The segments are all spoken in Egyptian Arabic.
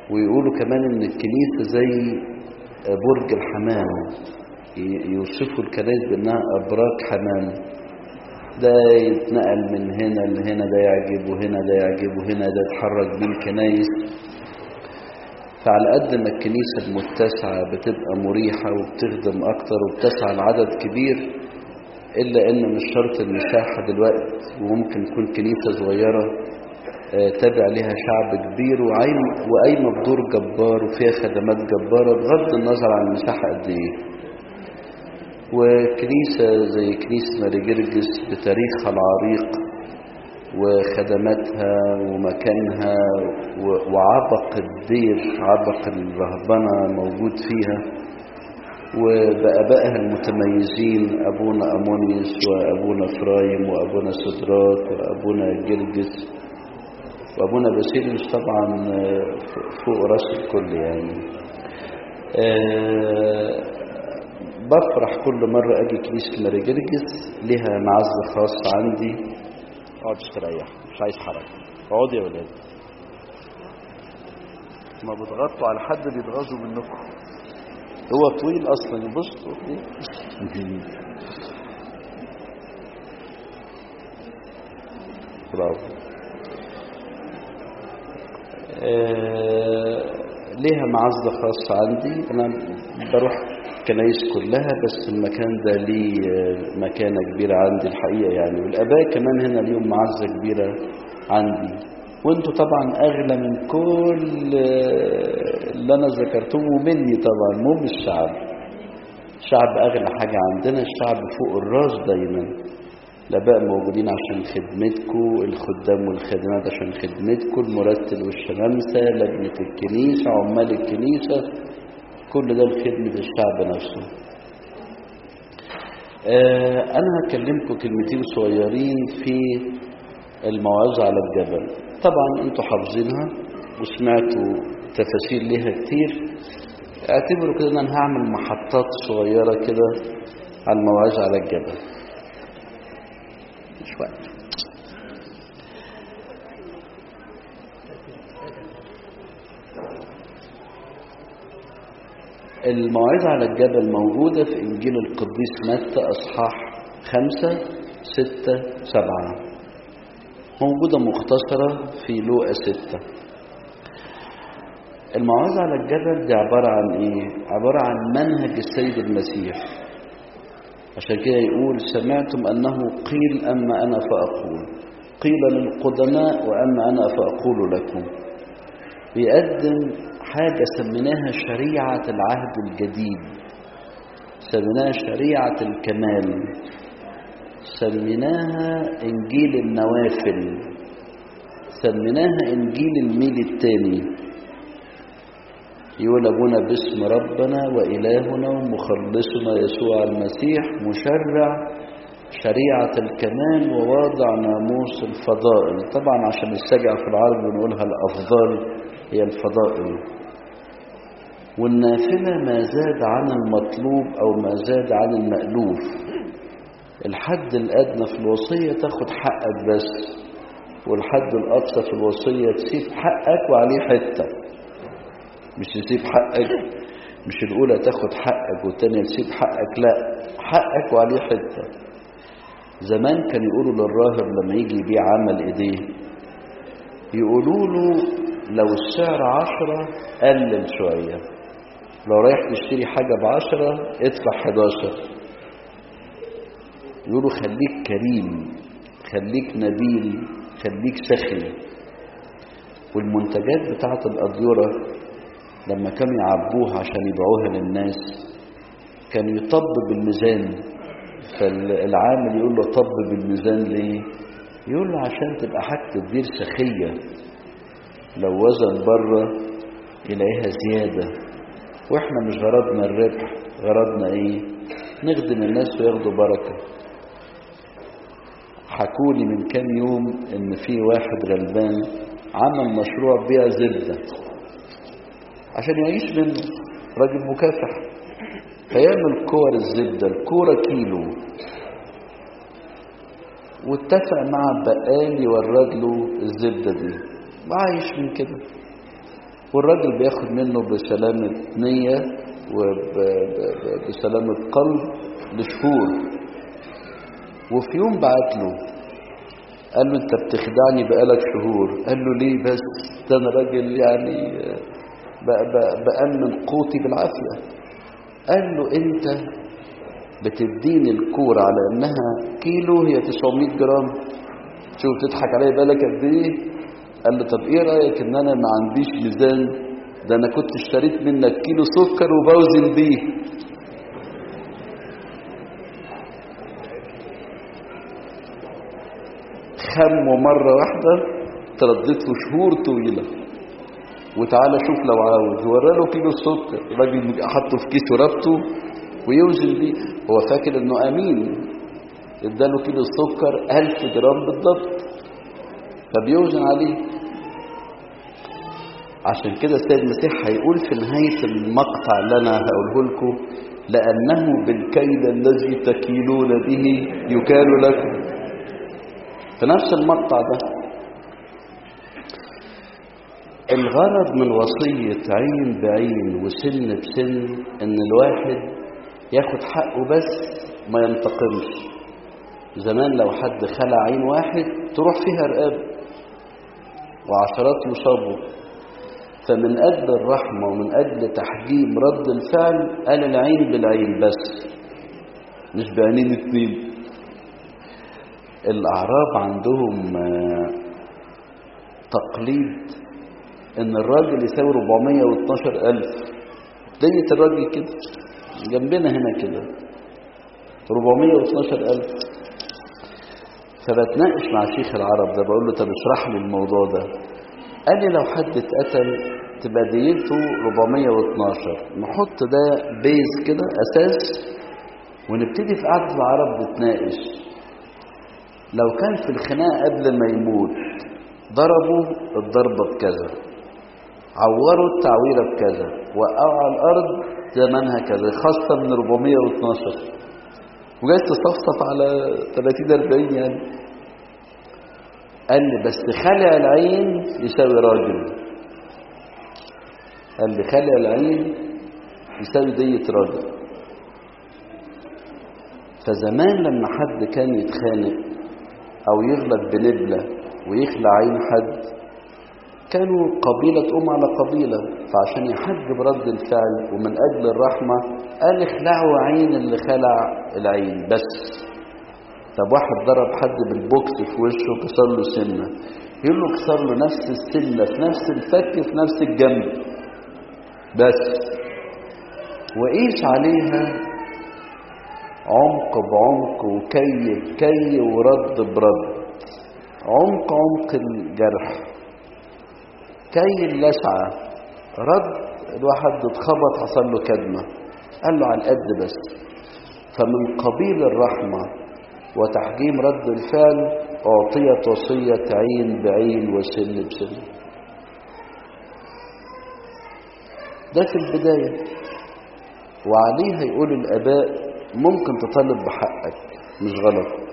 ويقولوا كمان ان الكنيسة زي برج الحمام ي- يوصفوا الكنائس بانها ابراج حمام ده يتنقل من هنا لهنا ده يعجبه هنا ده يعجبه هنا ده يتحرك بيه الكنايس فعلى قد ما الكنيسة المتسعة بتبقى مريحة وبتخدم أكتر وبتسعى لعدد كبير إلا إن مش شرط المساحة دلوقتي وممكن تكون كنيسة صغيرة آه، تابع لها شعب كبير وعايم- وقايمة بدور جبار وفيها خدمات جبارة بغض النظر عن المساحة قد إيه وكنيسة زي كنيسة ماري جرجس بتاريخها العريق وخدماتها ومكانها و- وعبق الدير عبق الرهبنة موجود فيها وبآبائها المتميزين أبونا أمونيوس وأبونا فرايم وأبونا سدرات وأبونا جرجس وأبونا باسيليوس طبعا آه، فوق راس الكل يعني آه، بفرح كل مرة أجي كنيسة ماري جرجس لها معزة خاصة عندي اقعد استريح مش عايز حركة اقعدي يا ولاد ما بتغطوا على حد بيتغاظوا منكم هو طويل اصلا يبص طويل برافو آه، ليها معزة خاصة عندي أنا بروح كنايس كلها بس المكان ده ليه آه، مكانة كبيرة عندي الحقيقة يعني والآباء كمان هنا ليهم معزة كبيرة عندي وانتوا طبعا أغلى من كل آه، اللي أنا ذكرتهم ومني طبعا مو من الشعب الشعب أغلى حاجة عندنا الشعب فوق الراس دايما الآباء موجودين عشان خدمتكم الخدام والخادمات عشان خدمتكم المرتل والشمامسة لجنة الكنيسة عمال الكنيسة كل ده لخدمة الشعب نفسه آه أنا هكلمكم كلمتين صغيرين في الموعظة على الجبل طبعا انتوا حافظينها وسمعتوا تفاسير ليها كتير اعتبروا كده ان انا هعمل محطات صغيرة كده على الموعظة على الجبل مش وقت الموعظة على الجبل موجودة في إنجيل القديس متى أصحاح خمسة ستة سبعة موجودة مختصرة في لوقا ستة الموعظة على الجبل دي عبارة عن إيه؟ عبارة عن منهج السيد المسيح عشان كده يقول سمعتم أنه قيل أما أنا فأقول قيل للقدماء وأما أنا فأقول لكم بيقدم حاجة سميناها شريعة العهد الجديد سميناها شريعة الكمال سميناها إنجيل النوافل سميناها إنجيل الميل الثاني يقول أبونا باسم ربنا وإلهنا ومخلصنا يسوع المسيح مشرع شريعة الكمال وواضع ناموس الفضائل طبعا عشان السجع في العرب بنقولها الأفضل هي الفضائل والنافلة ما زاد عن المطلوب أو ما زاد عن المألوف الحد الأدنى في الوصية تاخد حقك بس والحد الأقصى في الوصية تسيب حقك وعليه حتة مش تسيب حقك مش الأولى تاخد حقك والتانية تسيب حقك لا حقك وعليه حتة زمان كان يقولوا للراهب لما يجي يبيع عمل ايديه يقولوا له لو السعر عشرة قلل شوية لو رايح تشتري حاجة بعشرة ادفع حداشر يقولوا خليك كريم خليك نبيل خليك سخي والمنتجات بتاعة الأديرة لما كانوا يعبوها عشان يبيعوها للناس كان يطب بالميزان فالعامل يقول له طب بالميزان ليه يقول له عشان تبقى حاجة الدير سخية لو وزن بره يلاقيها زيادة واحنا مش غرضنا الربح غرضنا ايه نخدم الناس وياخدوا بركة حكولي من كام يوم ان في واحد غلبان عمل مشروع بيع زبدة عشان يعيش منه راجل مكافح فيعمل كور الزبدة الكورة كيلو واتفق مع البقال يورد له الزبدة دي وعايش من كده والراجل بياخد منه بسلامة نية وبسلامة قلب لشهور وفي يوم بعت له قال له انت بتخدعني بقالك شهور قال له ليه بس ده انا راجل يعني بأمن قوتي بالعافية قال له انت بتديني الكورة على انها كيلو هي 900 جرام شوف تضحك عليا بالك قد ايه قال له طب ايه رايك ان انا ما عنديش ميزان ده انا كنت اشتريت منك كيلو سكر وبوزن بيه خمه مرة واحدة ترددته شهور طويلة وتعالى شوف لو عاوز وراله كيلو السكر الراجل حطه في كيس وربطه ويوزن بيه هو فاكر انه امين اداله كيلو السكر ألف جرام بالضبط فبيوزن عليه عشان كده السيد المسيح هيقول في نهاية المقطع اللي أنا هقوله لكم لأنه بالكيل الذي تكيلون به يكال لكم في نفس المقطع ده الغرض من وصية عين بعين وسن بسن ان الواحد ياخد حقه بس ما ينتقمش زمان لو حد خلع عين واحد تروح فيها رقاب وعشرات يصابوا فمن أجل الرحمة ومن أجل تحجيم رد الفعل قال العين بالعين بس مش بعينين اتنين الأعراب عندهم تقليد إن الراجل يساوي 412 ألف دية الراجل كده جنبنا هنا كده 412 ألف فبتناقش مع شيخ العرب ده بقول له طب اشرح لي الموضوع ده قال لي لو حد اتقتل تبقى ديته 412 نحط ده بيز كده اساس ونبتدي في قعده العرب نتناقش لو كان في الخناقه قبل ما يموت ضربوا الضربه بكذا عوروا التعويره بكذا وقعوا على الارض زمانها كذا خاصه من 412 وجاي تصفصف على 30 40 يعني قال لي بس خلع العين يساوي راجل قال لي خلع العين يساوي دية راجل فزمان لما حد كان يتخانق او يغلط بنبلة ويخلع عين حد كانوا قبيلة تقوم على قبيلة فعشان يحجب رد الفعل ومن أجل الرحمة قال اخلعوا عين اللي خلع العين بس طب واحد ضرب حد بالبوكس في وشه كسر له سنة يقول له كسر له نفس السنة في نفس الفك في نفس الجنب بس وقيس عليها عمق بعمق وكي بكي ورد برد عمق عمق الجرح كي اللسعة رد الواحد اتخبط حصل له كدمة قال له على القد بس فمن قبيل الرحمة وتحجيم رد الفعل أعطيت وصية عين بعين وسن بسن ده في البداية وعليها يقول الآباء ممكن تطالب بحقك مش غلط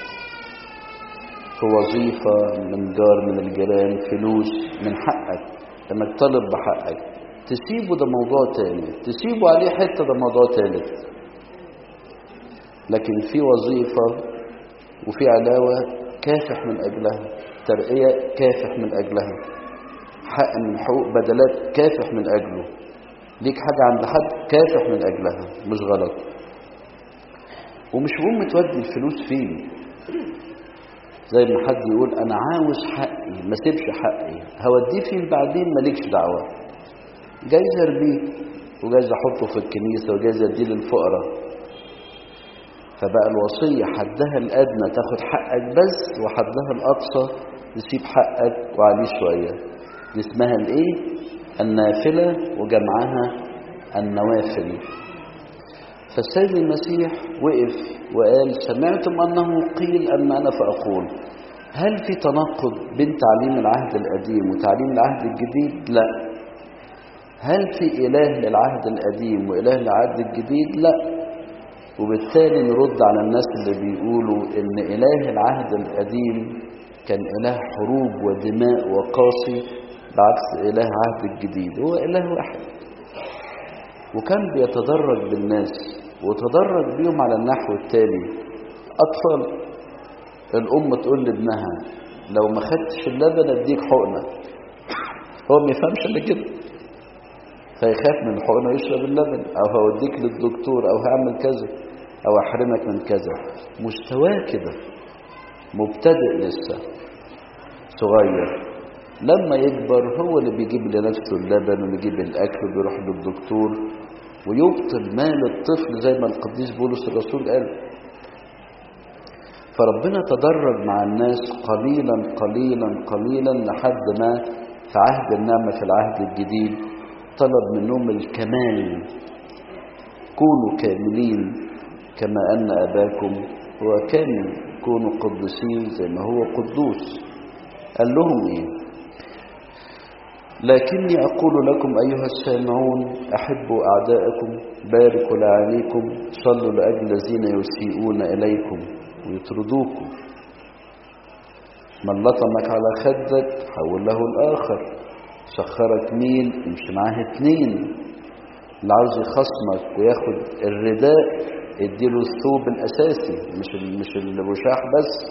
في وظيفة من جار من الجيران فلوس من حقك انك تطالب بحقك تسيبه ده موضوع تاني تسيبه عليه حتة ده موضوع تالت لكن في وظيفة وفي علاوة كافح من أجلها ترقية كافح من أجلها حق من حقوق بدلات كافح من أجله ليك حاجة عند حد كافح من أجلها مش غلط ومش مهم تودي الفلوس فين زي ما حد يقول أنا عاوز حقي ما سيبش حقي هوديه فين بعدين مالكش دعوة جايز ارميه وجايز احطه في الكنيسة وجايز اديه للفقراء فبقى الوصية حدها الأدنى تاخد حقك بس وحدها الأقصى تسيب حقك وعليه شوية دي اسمها الايه النافلة وجمعها النوافل فالسيد المسيح وقف وقال سمعتم أنه قيل أما أنا فأقول هل في تناقض بين تعليم العهد القديم وتعليم العهد الجديد لا هل في إله للعهد القديم وإله للعهد الجديد لا وبالتالي نرد على الناس اللي بيقولوا ان اله العهد القديم كان اله حروب ودماء وقاسي بعكس إله عهد الجديد هو إله واحد وكان بيتدرج بالناس وتدرج بيهم على النحو التالي أطفال الأم تقول لابنها لو ما خدتش اللبن اديك حقنة هو ما يفهمش الا كده فيخاف من الحقنة يشرب اللبن أو هوديك للدكتور أو هعمل كذا أو أحرمك من كذا مستواه كده مبتدئ لسه صغير لما يكبر هو اللي بيجيب لنفسه اللبن ويجيب الأكل وبيروح للدكتور ويبطل مال الطفل زي ما القديس بولس الرسول قال فربنا تدرج مع الناس قليلا قليلا قليلا لحد ما في عهد النعمة في العهد الجديد طلب منهم الكمال كونوا كاملين كما أن أباكم هو كامل كونوا قدسين زي ما هو قدوس قال لهم إيه لكني أقول لكم أيها السامعون أحبوا أعداءكم باركوا لعليكم صلوا لأجل الذين يسيئون إليكم ويطردوكم من لطمك على خدك حول له الآخر سخرك مين امشي معاه اتنين اللي عاوز يخصمك وياخد الرداء اديله الثوب الأساسي مش ال مش الوشاح بس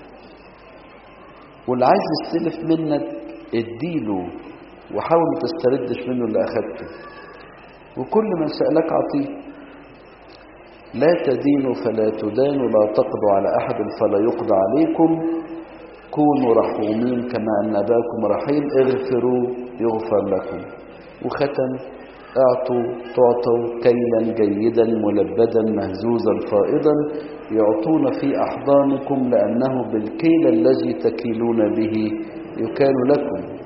واللي عايز يستلف منك اديله وحاول ما تستردش منه اللي أخدته وكل من سألك عطيه لا تدينوا فلا تدانوا لا تقضوا على أحد فلا يقضى عليكم كونوا رحومين كما أن أباكم رحيم اغفروا يغفر لكم وختم اعطوا تعطوا كيلا جيدا ملبدا مهزوزا فائضا يعطون في أحضانكم لأنه بالكيل الذي تكيلون به يكال لكم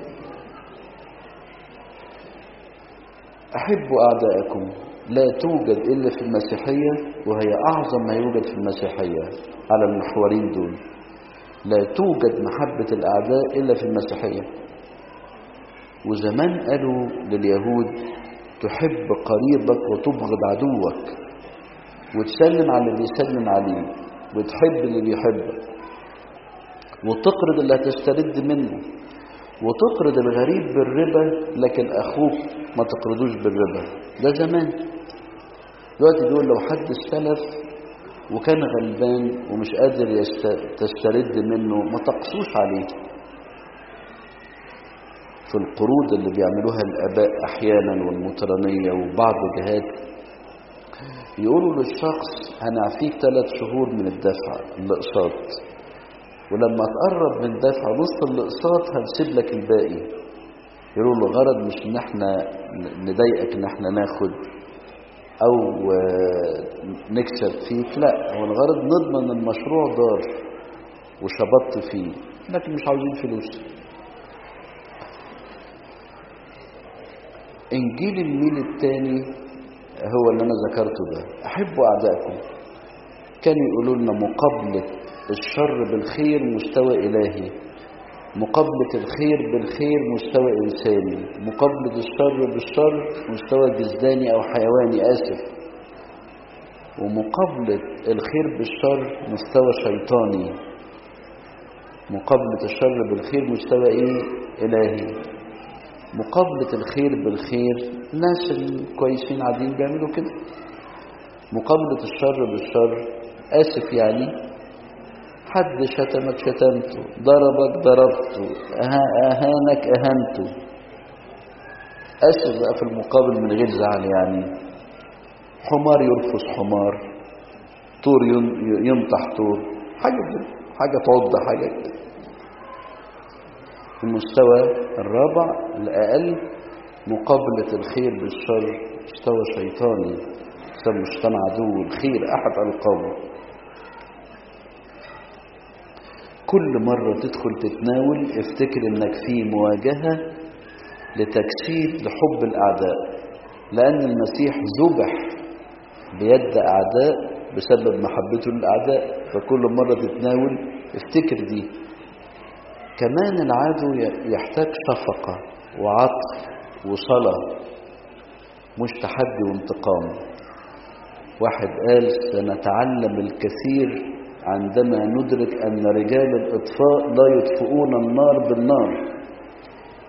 أحبوا أعداءكم لا توجد إلا في المسيحية وهي أعظم ما يوجد في المسيحية على المحورين دول لا توجد محبة الأعداء إلا في المسيحية وزمان قالوا لليهود تحب قريبك وتبغض عدوك وتسلم على اللي بيسلم عليه وتحب اللي بيحبك وتقرض اللي هتسترد منه وتقرض الغريب بالربا لكن أخوك ما تقرضوش بالربا ده زمان دلوقتي بيقول لو حد استلف وكان غلبان ومش قادر يست... تسترد منه ما تقصوش عليه في القروض اللي بيعملوها الآباء أحيانا والمطرانية وبعض الجهات يقولوا للشخص هنعفيك ثلاث شهور من الدفع الأقساط ولما تقرب من دفع نص الأقساط هنسيب لك الباقي يقولوا له الغرض مش ان احنا نضايقك ان احنا ناخد او نكسب فيك لا هو الغرض نضمن المشروع دار وشبطت فيه لكن مش عاوزين فلوس انجيل الميل الثاني هو اللي انا ذكرته ده احبوا اعدائكم كانوا يقولوا لنا مقابله الشر بالخير مستوى الهي مقابلة الخير بالخير مستوى إنساني مقابلة الشر بالشر مستوى جسداني أو حيواني آسف ومقابلة الخير بالشر مستوى شيطاني مقابلة الشر بالخير مستوى إيه؟ إلهي مقابلة الخير بالخير الناس الكويسين قاعدين بيعملوا كده مقابلة الشر بالشر آسف يعني حد شتمك شتمته ضربك ضربته أهانك أهنته أسف بقى في المقابل من غير زعل يعني حمار يرفس حمار طور ينطح طور حاجة كده حاجة تعض حاجة كده المستوى الرابع الأقل مقابلة الخير بالشر مستوى شيطاني يسمى الشيطان عدو الخير أحد ألقابه كل مرة تدخل تتناول افتكر انك في مواجهة لتجسيد لحب الأعداء لأن المسيح ذبح بيد أعداء بسبب محبته للأعداء فكل مرة تتناول افتكر دي كمان العدو يحتاج شفقة وعطف وصلاة مش تحدي وانتقام واحد قال سنتعلم الكثير عندما ندرك أن رجال الإطفاء لا يطفئون النار بالنار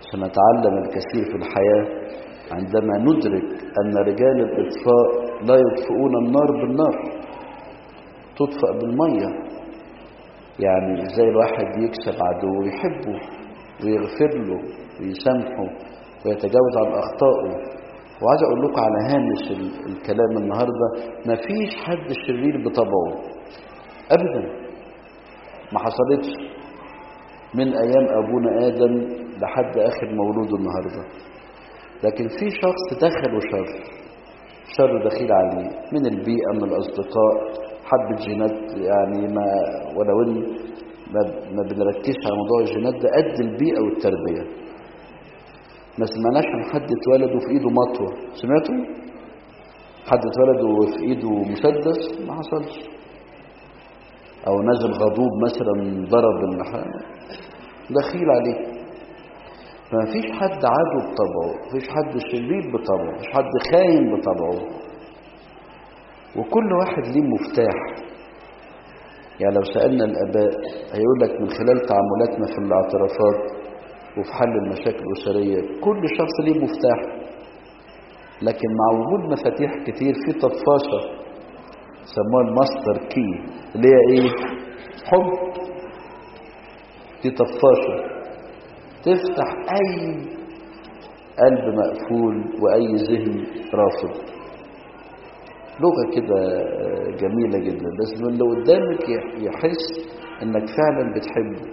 سنتعلم الكثير في الحياة عندما ندرك أن رجال الإطفاء لا يطفئون النار بالنار تطفأ بالمية يعني ازاي الواحد يكسب عدو ويحبه ويغفر له ويسامحه ويتجاوز عن أخطائه وعايز أقول لكم على هامش الكلام النهاردة مفيش حد شرير بطبعه أبدا ما حصلتش من أيام أبونا آدم لحد آخر مولود النهاردة لكن في شخص دخل وشر شر دخيل عليه من البيئة من الأصدقاء حبة جينات يعني ما ولو إن ما, ما بنركزش على موضوع الجينات ده قد البيئة والتربية ما سمعناش عن حد اتولد وفي ايده مطوة سمعتوا؟ حد اتولد وفي ايده مسدس ما حصلش او نازل غضوب مثلا ضرب النحام دخيل عليه فما فيش حد عدو بطبعه مفيش حد شرير بطبعه مفيش حد خاين بطبعه وكل واحد ليه مفتاح يعني لو سألنا الآباء هيقول لك من خلال تعاملاتنا في الاعترافات وفي حل المشاكل الأسرية كل شخص ليه مفتاح لكن مع وجود مفاتيح كتير في طفاشة سموها الماستر كي اللي هي ايه حب دي طفاشة تفتح اي قلب مقفول واي ذهن رافض لغة كده جميلة جدا بس من اللي قدامك يحس انك فعلا بتحبه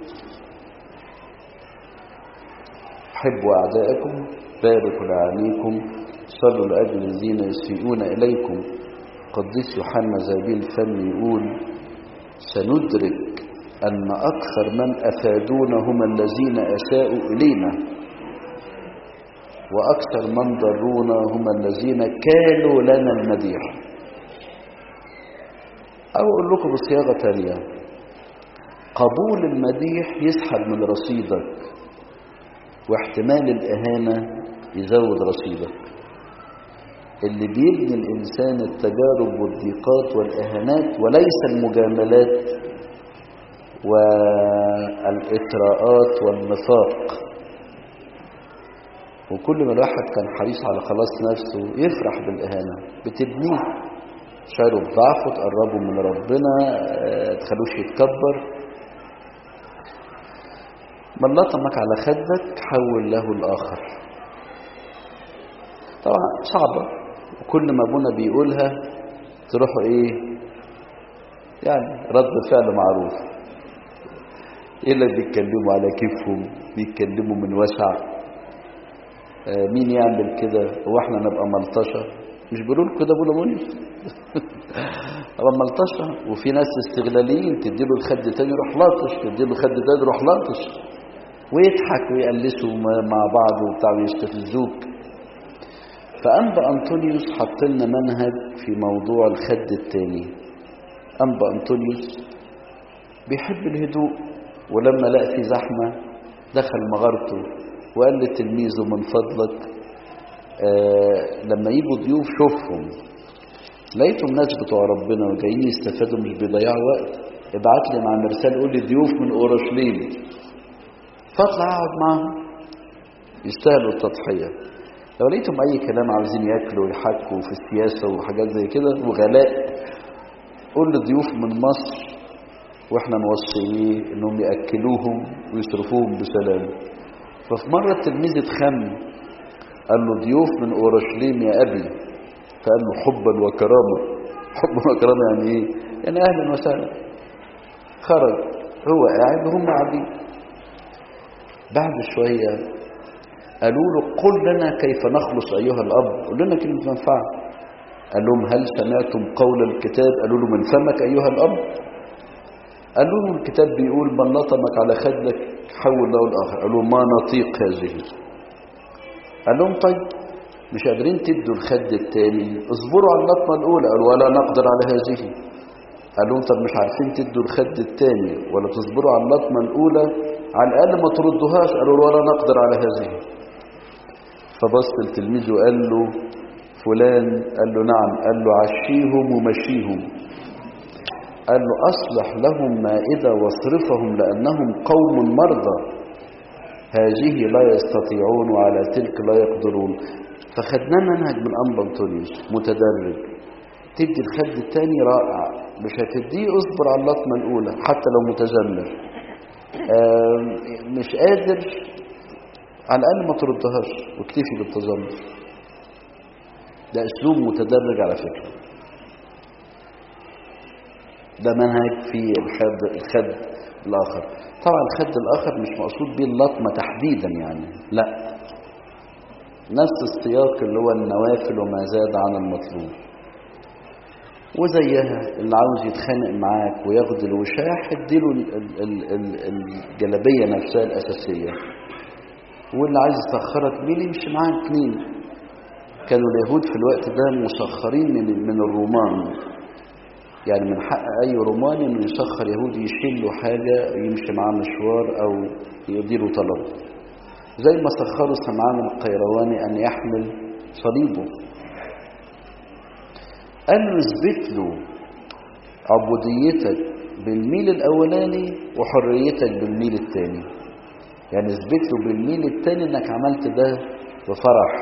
حبوا أعدائكم باركوا لعانيكم صلوا لأجل الذين يسيئون إليكم قديس يوحنا زابيل الفم يقول سندرك أن أكثر من أفادونا هم الذين أساءوا إلينا وأكثر من ضرونا هم الذين كانوا لنا المديح أو أقول لكم بصياغة تانية قبول المديح يسحب من رصيدك واحتمال الإهانة يزود رصيدك اللي بيبني الإنسان التجارب والضيقات والإهانات وليس المجاملات والإطراءات والنفاق وكل ما الواحد كان حريص على خلاص نفسه يفرح بالإهانة بتبنيه شعره بضعفه تقربه من ربنا تخلوش يتكبر من لطمك على خدك حول له الآخر طبعا صعبة وكل ما ابونا بيقولها تروحوا ايه يعني رد فعل معروف ايه اللي بيتكلموا على كيفهم بيتكلموا من وسع آه مين يعمل كده هو احنا نبقى ملطشه مش بيقولوا كده ابونا منير ابقى ملطشه وفي ناس استغلاليين تديله الخد تاني يروح لاطش تديله الخد تاني يروح لاطش ويضحك ويقلسوا مع بعض وبتاع ويستفزوك فأنبا أنطونيوس حط لنا منهج في موضوع الخد التاني أنبا أنطونيوس بيحب الهدوء ولما لقى في زحمة دخل مغارته وقال لتلميذه من فضلك آه لما يجوا ضيوف شوفهم لقيتهم ناس بتوع ربنا وجايين يستفادوا مش بيضيعوا وقت ابعت لي مع مرسال قول لي ضيوف من اورشليم فاطلع اقعد معاهم يستاهلوا التضحيه لو لقيتهم اي كلام عاوزين ياكلوا ويحكوا في السياسه وحاجات زي كده وغلاء قول لضيوف من مصر واحنا نوصي ايه انهم ياكلوهم ويصرفوهم بسلام ففي مره التلميذ اتخم قال له ضيوف من اورشليم يا ابي فقال له حبا وكرامه حبا وكرامه يعني ايه يعني اهلا وسهلا خرج هو قاعد وهم قاعدين بعد شويه قالوا له قل لنا كيف نخلص أيها الأب قل لنا كلمة منفعة قال لهم هل سمعتم قول الكتاب قالوا له من فمك أيها الأب قال لهم الكتاب بيقول من لطمك على خدك حول له الآخر قالوا ما نطيق هذه قال لهم طيب مش قادرين تدوا الخد التاني اصبروا على اللطمة الأولى قالوا ولا نقدر على هذه قال لهم طب مش عارفين تدوا الخد التاني ولا تصبروا على اللطمة الأولى على الأقل ما تردوهاش قالوا ولا نقدر على هذه فبص التلميذ وقال له فلان قال له نعم قال له عشيهم ومشيهم قال له أصلح لهم مائدة واصرفهم لأنهم قوم مرضى هذه لا يستطيعون وعلى تلك لا يقدرون فخدناه منهج من أنبا أنطونيوس متدرج تدي الخد الثاني رائع مش هتديه اصبر على اللطمة الأولى حتى لو متذمر مش قادر على الأقل ما تردهاش واكتفي بالتذمر ده أسلوب متدرج على فكرة ده منهج في الخد, الخد الآخر طبعا الخد الآخر مش مقصود بيه اللطمة تحديدا يعني لا نفس السياق اللي هو النوافل وما زاد عن المطلوب وزيها اللي عاوز يتخانق معاك وياخد الوشاح اديله ال- ال- ال- ال- الجلبية نفسها الأساسية واللي عايز يسخرك بيه يمشي معاه اتنين كانوا اليهود في الوقت ده مسخرين من من الرومان يعني من حق أي روماني إنه يسخر يهودي يشيل له حاجة يمشي معاه مشوار أو يديله طلب زي ما سخروا سمعان القيرواني أن يحمل صليبه قال له اثبت له عبوديتك بالميل الأولاني وحريتك بالميل الثاني يعني اثبت له بالميل الثاني انك عملت ده بفرح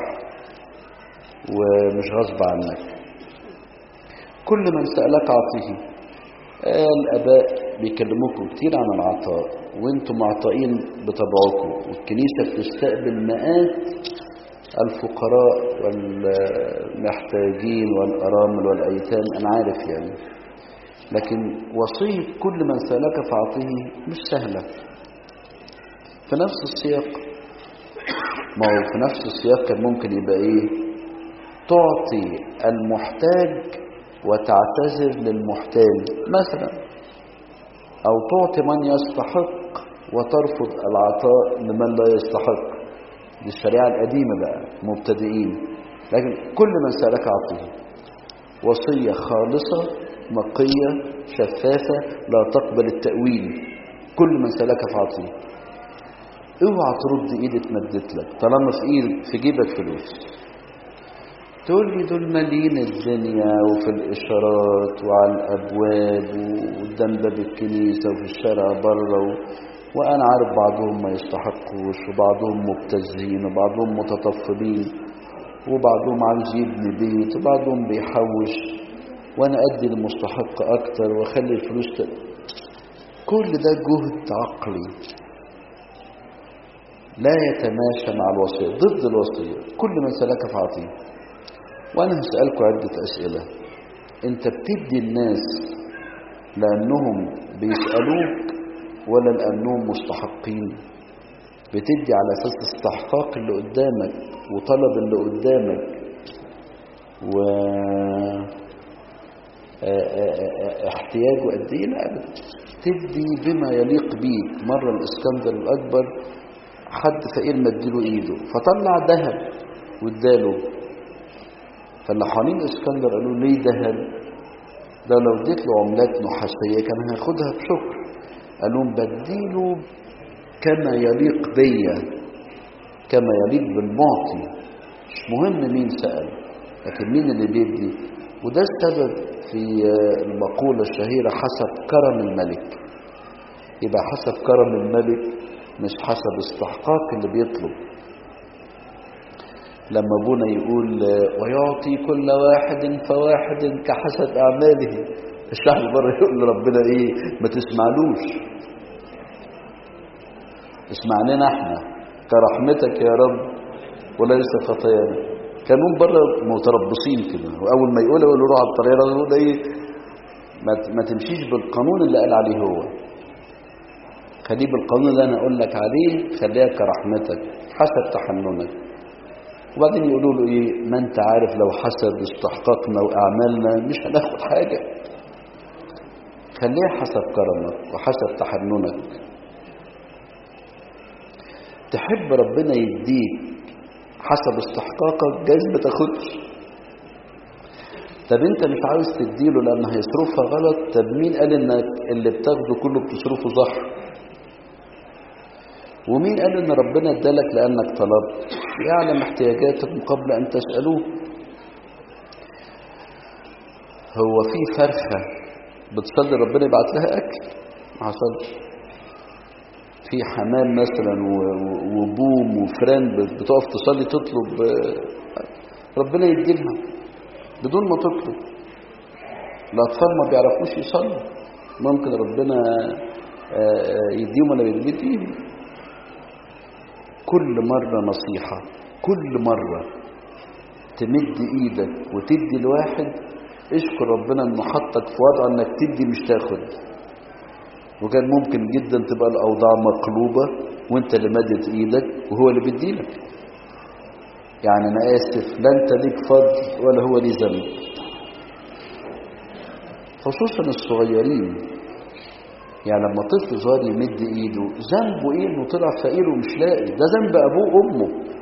ومش غصب عنك كل من سألك أعطيه آه الآباء بيكلموكم كتير عن العطاء وانتم معطائين بطبعكم والكنيسة بتستقبل مئات الفقراء والمحتاجين والأرامل والأيتام أنا عارف يعني لكن وصية كل من سألك فأعطيه مش سهلة في نفس السياق ما هو في نفس السياق كان ممكن يبقى ايه تعطي المحتاج وتعتذر للمحتاج مثلا او تعطي من يستحق وترفض العطاء لمن لا يستحق دي الشريعة القديمة بقى مبتدئين لكن كل من سألك أعطيه وصية خالصة نقية شفافة لا تقبل التأويل كل من سألك فأعطيه اوعى ترد ايد اتمدت لك طالما في ايد في جيبك فلوس تقول لي دول مالين الدنيا وفي الاشارات وعلى الابواب وقدام باب الكنيسه وفي الشارع بره و... وانا عارف بعضهم ما يستحقوش وبعضهم مبتذلين وبعضهم متطفلين وبعضهم عاوز يبني بيت وبعضهم بيحوش وانا ادي المستحق اكتر واخلي الفلوس ت... كل ده جهد عقلي لا يتماشى مع الوصية ضد الوصية كل من سلك فعطيه وأنا هسألكم عدة أسئلة أنت بتدي الناس لأنهم بيسألوك ولا لأنهم مستحقين بتدي على أساس استحقاق اللي قدامك وطلب اللي قدامك و احتياجه قد ايه لا تدي بما يليق بيك مرة الإسكندر الأكبر حد فقير مديله ايده فطلع ذهب واداله فاللي حوالين اسكندر قالوا ليه ذهب ده لو اديت له عملات نحاسيه كان هياخدها بشكر قالوا بديله كما يليق بيا كما يليق بالمعطي مش مهم مين سأل لكن مين اللي بيدي وده السبب في المقولة الشهيرة حسب كرم الملك يبقى حسب كرم الملك مش حسب استحقاق اللي بيطلب لما ابونا يقول ويعطي كل واحد فواحد كحسب اعماله الشعب بره يقول لربنا ايه ما تسمعلوش اسمعنانا احنا كرحمتك يا رب وليس خطايانا كانوا بره متربصين كده واول ما يقول يقولوا روح على الطريقه يقول ايه ما تمشيش بالقانون اللي قال عليه هو خليه بالقانون اللي انا اقول لك عليه خليها كرحمتك حسب تحننك وبعدين يقولوا له ايه ما انت عارف لو حسب استحقاقنا واعمالنا مش هناخد حاجه خليها حسب كرمك وحسب تحننك تحب ربنا يديك حسب استحقاقك جايز ما تاخدش طب انت مش عاوز تديله لان هيصرفها غلط طب مين قال انك اللي بتاخده كله بتصرفه صح ومين قال ان ربنا ادالك لانك طلبت يعلم احتياجاتكم قبل ان تسالوه هو في فرخه بتصلي ربنا يبعت لها اكل ما حصلش في حمام مثلا وبوم وفران بتقف تصلي تطلب ربنا يديلها بدون ما تطلب الأطفال ما بيعرفوش يصلوا ممكن ربنا يديهم ولا يديهم كل مرة نصيحة كل مرة تمد ايدك وتدي الواحد اشكر ربنا انه حطك في وضع انك تدي مش تاخد وكان ممكن جدا تبقى الاوضاع مقلوبة وانت اللي مدت ايدك وهو اللي بيديلك يعني انا اسف لا انت ليك فضل ولا هو ليه ذنب خصوصا الصغيرين يعني لما طفل صغير يمد ايده ذنبه ايه انه طلع فقير ومش لاقي ده ذنب ابوه وامه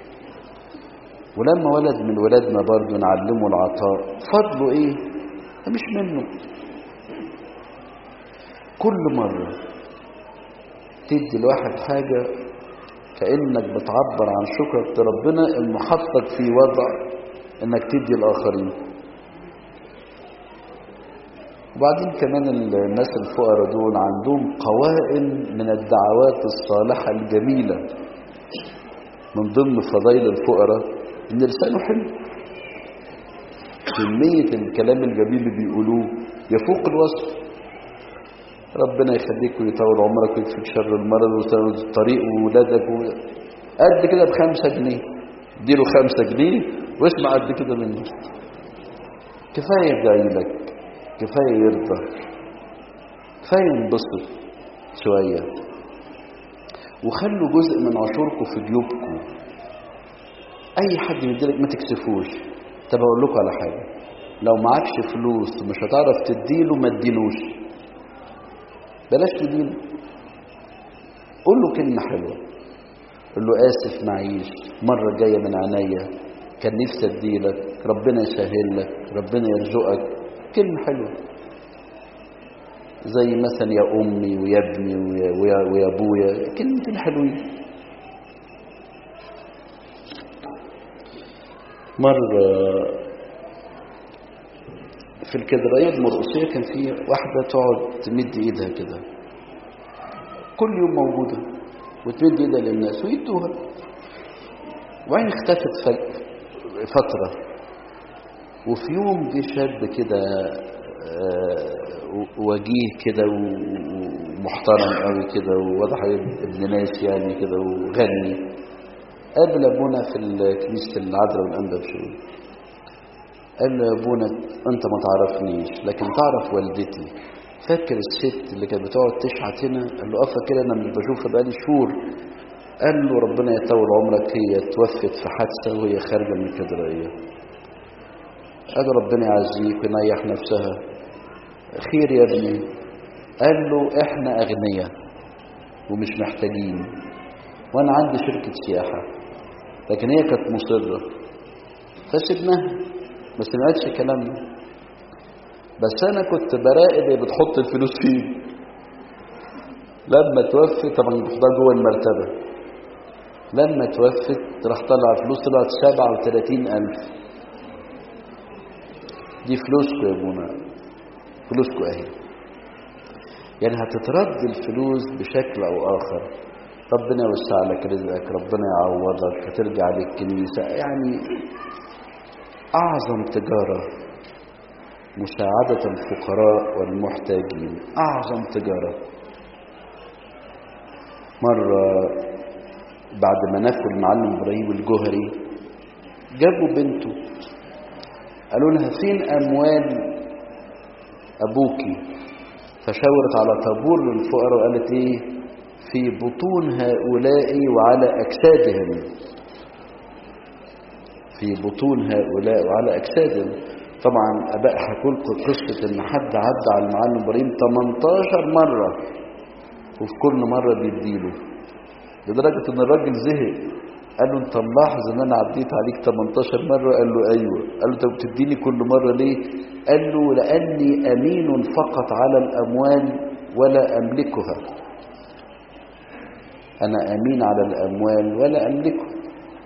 ولما ولد من ولادنا برضه نعلمه العطاء فضله ايه ده مش منه كل مرة تدي الواحد حاجة كأنك بتعبر عن شكرك لربنا انه حطك في وضع انك تدي الاخرين وبعدين كمان الناس الفقراء دول عندهم قوائم من الدعوات الصالحة الجميلة من ضمن فضائل الفقراء ان لسانه حلو كمية الكلام الجميل اللي بيقولوه يفوق الوصف ربنا يخليك ويطول عمرك ويكفيك شر المرض ويسهل الطريق وولادك و... قد كده بخمسة جنيه اديله خمسة جنيه واسمع قد كده منه كفاية يدعي لك كفاية يرضى كفاية ينبسط شوية وخلوا جزء من عشوركم في جيوبكم اي حد يديلك ما تكسفوش طب اقول لكم على حاجه لو معكش فلوس ومش هتعرف تديله ما تديلوش بلاش تديله قول له كلمه حلوه قول له اسف معيش مره جايه من عينيا كان نفسي اديلك ربنا يسهل لك ربنا يرزقك كلمه حلوه زي مثلا يا امي ويا ابني ويا, ويا, ويا ابويا كلمتين حلوين مرة في الكدرية المرقصية كان في واحدة تقعد تمد ايدها كده كل يوم موجودة وتمد ايدها للناس ويدوها وبعدين اختفت فترة وفي يوم جه شاب كده وجيه كده ومحترم قوي كده وواضح ابن ناس يعني كده وغني قابل ابونا في كنيسه العذراء والانبا بشوي قال له يا ابونا انت ما تعرفنيش لكن تعرف والدتي فاكر الست اللي كانت بتقعد تشحت هنا قال له اه فاكر انا مش بشوفها بقالي شهور قال له ربنا يطول عمرك هي توفت في حادثه وهي خارجه من الكدرائيه قال ربنا يعزيك وينيح نفسها خير يا ابني قال له احنا اغنياء ومش محتاجين وانا عندي شركه سياحه لكن هي كانت مصرة فسبناها ما سمعتش كلامنا بس انا كنت براقب هي بتحط الفلوس فين لما توفت طبعا بتحطها جوه المرتبة لما توفت راح طلع فلوس طلعت سبعة وثلاثين ألف دي فلوسكم يا ابونا فلوسكم اهي يعني هتترد الفلوس بشكل او اخر ربنا يوسع لك رزقك ربنا يعوضك هترجع للكنيسة يعني أعظم تجارة مساعدة الفقراء والمحتاجين أعظم تجارة مرة بعد ما نفوا المعلم إبراهيم الجوهري جابوا بنته قالوا لها فين أموال أبوكي فشاورت على طابور للفقراء وقالت إيه في بطون هؤلاء وعلى أجسادهم في بطون هؤلاء وعلى أجسادهم طبعا أباء حكوا لكم قصة إن حد عدى على المعلم إبراهيم 18 مرة وفي كل مرة بيديله لدرجة إن الراجل زهق قال له أنت ملاحظ إن أنا عديت عليك 18 مرة قال له أيوه قال له طب بتديني كل مرة ليه؟ قال له لأني أمين فقط على الأموال ولا أملكها أنا أمين على الأموال ولا أملكها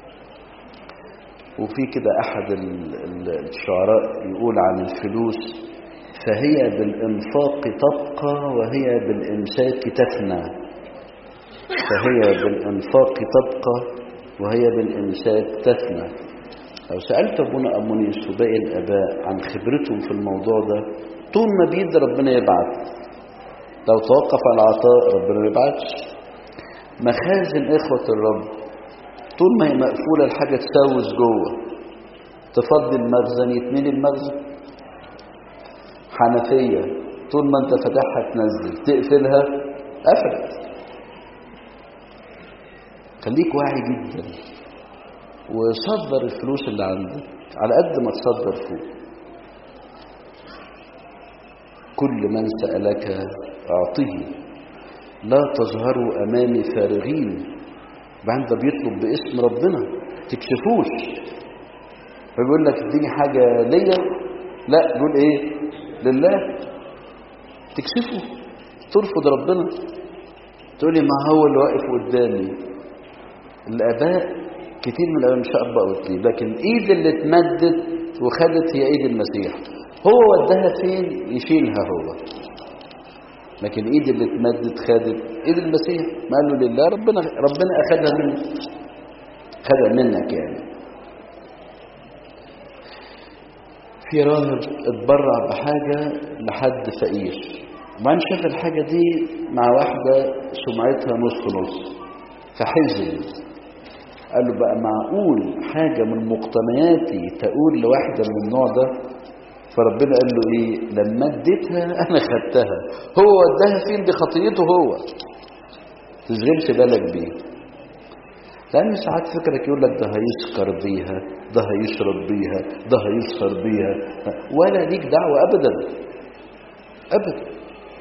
وفي كده أحد الشعراء يقول عن الفلوس فهي بالإنفاق تبقى وهي بالإمساك تفنى فهي بالإنفاق تبقى وهي بالإمساك تفنى لو سألت أبونا أمونيس وباقي الآباء عن خبرتهم في الموضوع ده طول ما بيد ربنا يبعت لو توقف على العطاء ربنا ما يبعتش مخازن إخوة الرب طول ما هي مقفولة الحاجة تسوس جوه تفضي المخزن يتملي المخزن حنفية طول ما انت فاتحها تنزل تقفلها قفلت خليك واعي جدا وصدر الفلوس اللي عندك على قد ما تصدر فوق كل من سألك أعطيه لا تظهروا أمامي فارغين بعد بيطلب باسم ربنا تكشفوش فبيقول لك اديني حاجة ليا لا يقول ايه لله تكشفه ترفض ربنا تقول لي ما هو اللي واقف قدامي الاباء كتير من الاباء مش هبقى قلت لي لكن الايد اللي اتمدت وخدت هي ايد المسيح هو وداها فين يشيلها هو لكن الايد اللي اتمدت خدت ايد المسيح ما قال له لله ربنا ربنا اخذها منك خدها منك يعني في راهب اتبرع بحاجة لحد فقير وبعدين شاف الحاجة دي مع واحدة سمعتها نص نص فحزن قال له بقى معقول حاجة من مقتنياتي تقول لواحدة من النوع ده فربنا قال له ايه لما اديتها انا خدتها هو وداها فين دي خطيته هو تشغلش بالك بيه لأن ساعات فكرك يقول لك ده هيسكر بيها ده هيشرب بيها ده هيسهر بيها ولا ليك دعوة أبدا أبدا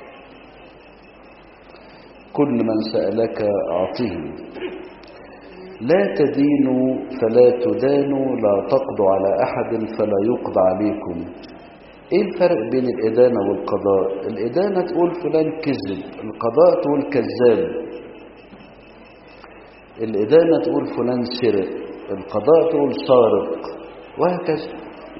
كل من سألك أعطيه لا تدينوا فلا تدانوا لا تقضوا على أحد فلا يقضى عليكم ايه الفرق بين الإدانة والقضاء الإدانة تقول فلان كذب القضاء تقول كذاب الإدانة تقول فلان سرق القضاء تقول سارق وهكذا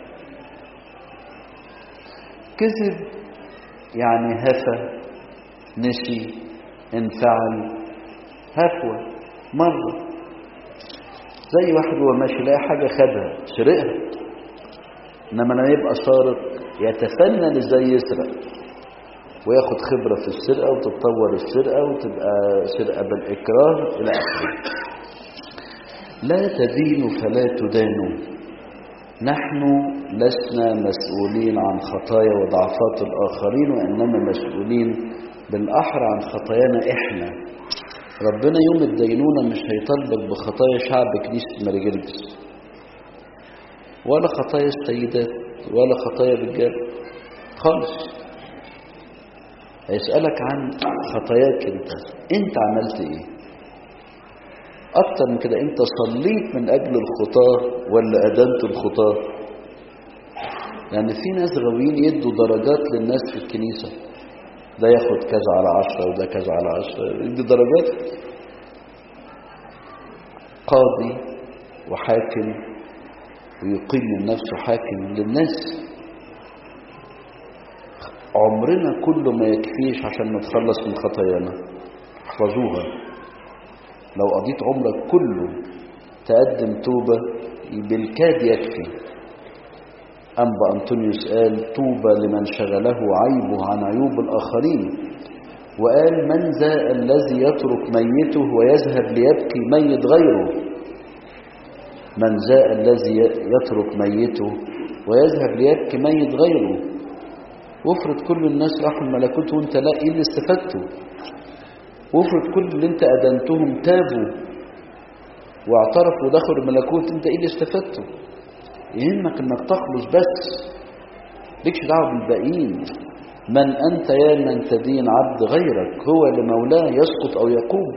كذب يعني هفى نسي انفعل هفوة مرة زي واحد هو ماشي لاقي حاجة خدها سرقها إنما لما يبقى سارق يتفنن ازاي يسرق وياخد خبرة في السرقة وتتطور السرقة وتبقى سرقة بالإكراه إلى آخره لا تدينوا فلا تدانوا نحن لسنا مسؤولين عن خطايا وضعفات الآخرين وإنما مسؤولين بالأحرى عن خطايانا إحنا ربنا يوم الدينونة مش هيطالبك بخطايا شعب كنيسة مرجلس ولا خطايا السيدات ولا خطايا الرجال خالص هيسألك عن خطاياك انت انت عملت ايه اكتر من كده انت صليت من اجل الخطاة ولا ادنت الخطاة يعني في ناس غاويين يدوا درجات للناس في الكنيسة ده ياخد كذا على عشرة وده كذا على عشرة يدي درجات قاضي وحاكم ويقيم من نفسه حاكم للناس عمرنا كله ما يكفيش عشان نتخلص من خطايانا احفظوها لو قضيت عمرك كله تقدم توبة بالكاد يكفي أنبا أنطونيوس قال طوبى لمن شغله عيبه عن عيوب الآخرين وقال من ذا الذي يترك ميته ويذهب ليبكي ميت غيره من ذا الذي يترك ميته ويذهب ليبكي ميت غيره وافرض كل الناس راحوا الملكوت وانت لا ايه اللي استفدته وافرض كل اللي انت ادنتهم تابوا واعترفوا ودخلوا الملكوت انت ايه اللي استفدته يهمك انك تخلص بس ليكش دعوه بالباقيين من انت يا من تدين عبد غيرك هو لمولاه يسقط او يقوم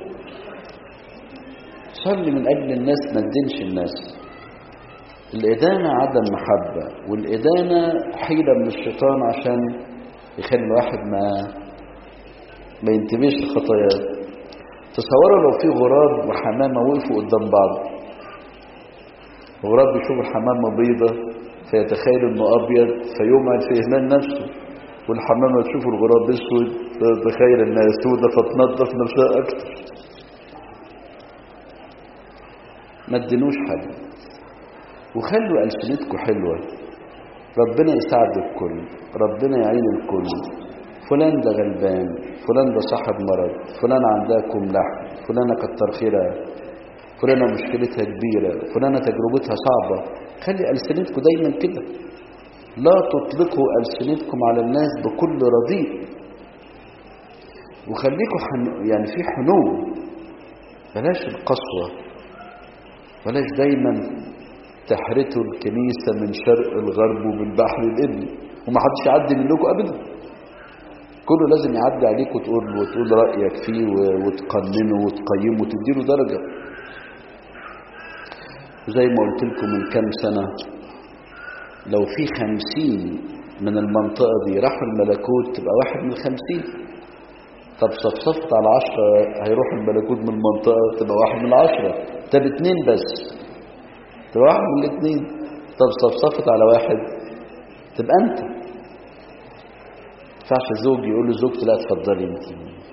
صلي من اجل الناس ما تدينش الناس الإدانة عدم محبة والإدانة حيلة من الشيطان عشان يخلي الواحد ما ما ينتبهش لخطاياه تصوروا لو في غراب وحمامة وقفوا قدام بعض الغراب بيشوف الحمامة بيضة فيتخيل انه ابيض فيمعن في اهمال نفسه والحمامة تشوف الغراب اسود تتخيل انها سودة فتنظف نفسها اكتر ما تدينوش حاجة وخلوا ألسنتكم حلوة ربنا يساعد الكل ربنا يعين الكل فلان ده غلبان فلان ده صاحب مرض فلان عندها كملح فلانة كتر خيرها فلانة مشكلتها كبيرة فلانة تجربتها صعبة خلي ألسنتكم دايما كده لا تطلقوا ألسنتكم على الناس بكل رديء وخليكم حن... يعني في حنو بلاش القسوة بلاش دايما تحرتوا الكنيسة من شرق الغرب ومن بحر الإبن ومحدش يعدي منكم أبدا كله لازم يعدي عليك وتقول وتقول رأيك فيه وتقننه وتقيمه وتديله درجة زي ما قلت لكم من كام سنة لو في خمسين من المنطقة دي راحوا الملكوت تبقى واحد من خمسين طب صفصفت على عشرة هيروح الملكوت من المنطقة تبقى واحد من العشرة طب اتنين بس تبقى واحد من الاتنين طب صفصفت على واحد تبقى انت ينفعش زوج يقول لزوجته لا اتفضلي انت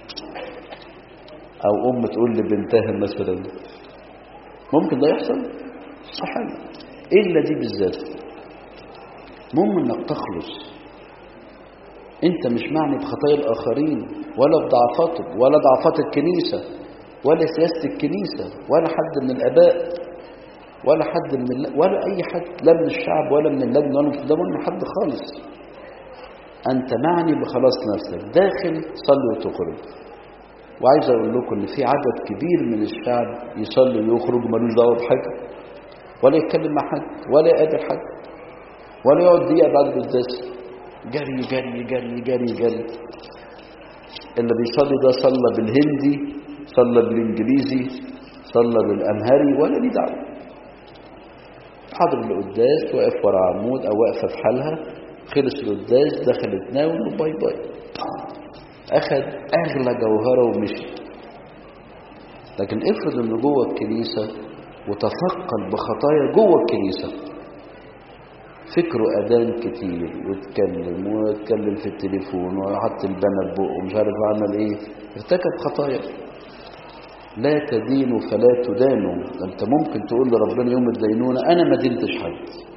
او ام تقول لبنتها مثلا ممكن ده يحصل صحيح الا دي بالذات المهم انك تخلص انت مش معني بخطايا الاخرين ولا بضعفاتك ولا ضعفات الكنيسة ولا سياسة الكنيسة ولا حد من الاباء ولا حد من الل... ولا اي حد لا من الشعب ولا من اللجنة ولا من ولا من حد خالص انت معني بخلاص نفسك داخل صلي وتخرج وعايز اقول لكم ان في عدد كبير من الشعب يصلي ويخرج ملوش دعوه بحاجه ولا يتكلم مع حد ولا يقابل حد ولا يقعد دقيقه بعد القداس جري جري جري جري جري اللي بيصلي ده صلى بالهندي صلى بالانجليزي صلى بالامهري ولا ليه دعوه حاضر القداس واقف ورا عمود او واقفه في حالها خلص القداس دخل تناول وباي باي اخذ اغلى جوهره ومشي لكن افرض انه جوه الكنيسه وتثقل بخطايا جوه الكنيسه فكره اذان كتير واتكلم واتكلم في التليفون وحط البنا بقه ومش عارف عمل ايه ارتكب خطايا لا تدينوا فلا تدانوا انت ممكن تقول لربنا يوم الدينونه انا ما دينتش حد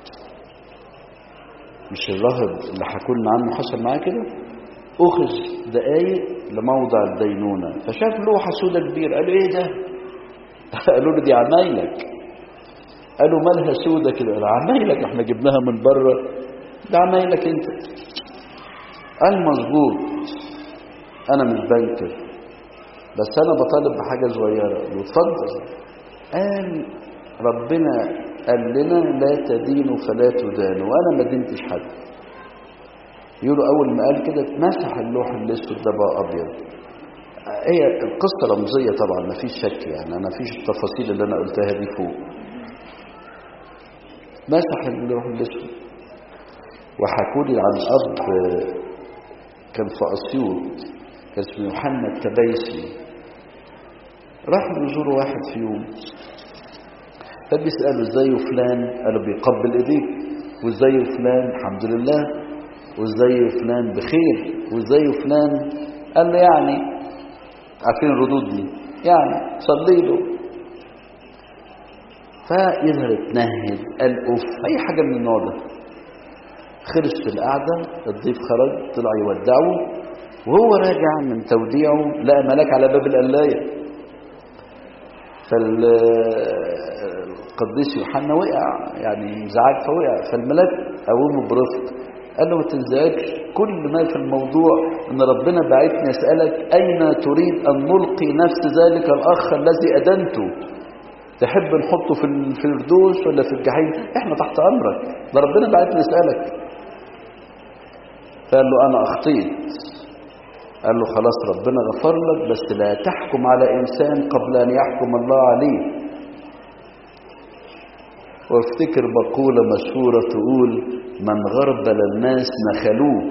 مش الراهب اللي حكوا لنا عنه حصل معاه كده اخذ دقايق لموضع الدينونه فشاف لوحه سودة كبيره قالوا ايه ده قالوا له دي عمايلك قالوا مالها سودة كده قال عمايلك احنا جبناها من بره ده عمايلك انت قال مظبوط انا مش بنكر بس انا بطالب بحاجه صغيره واتفضل قال ربنا قال لنا لا تدينوا فلا تدانوا وانا ما دينتش حد يقولوا اول ما قال كده اتمسح اللوح الاسود ده بقى ابيض هي القصه رمزيه طبعا ما فيش شك يعني انا فيش التفاصيل اللي انا قلتها دي فوق مسح اللوح الاسود وحكوا لي عن اب كان في اسيوط كان اسمه يوحنا التبايسي راح يزور واحد في يوم فبيسأله ازاي فلان قالوا بيقبل ايديك وازاي فلان الحمد لله وازاي فلان بخير وازاي فلان قال له يعني عارفين الردود دي يعني صلي له فيظهر اتنهد قال اوف اي حاجه من النوع ده خرج في القعده الضيف خرج طلع يودعه وهو راجع من توديعه لقى ملاك على باب القلايه فالقديس يوحنا وقع يعني انزعاج فوقع فالملاك قومه برفق قال له ما تنزعجش كل ما في الموضوع ان ربنا بعتني اسالك اين تريد ان نلقي نفس ذلك الاخ الذي ادنته تحب نحطه في الفردوس ولا في الجحيم احنا تحت امرك ده ربنا بعتني اسالك فقال له انا اخطيت قال له خلاص ربنا غفر لك بس لا تحكم على إنسان قبل أن يحكم الله عليه وافتكر مقولة مشهورة تقول من غربل الناس نخلوه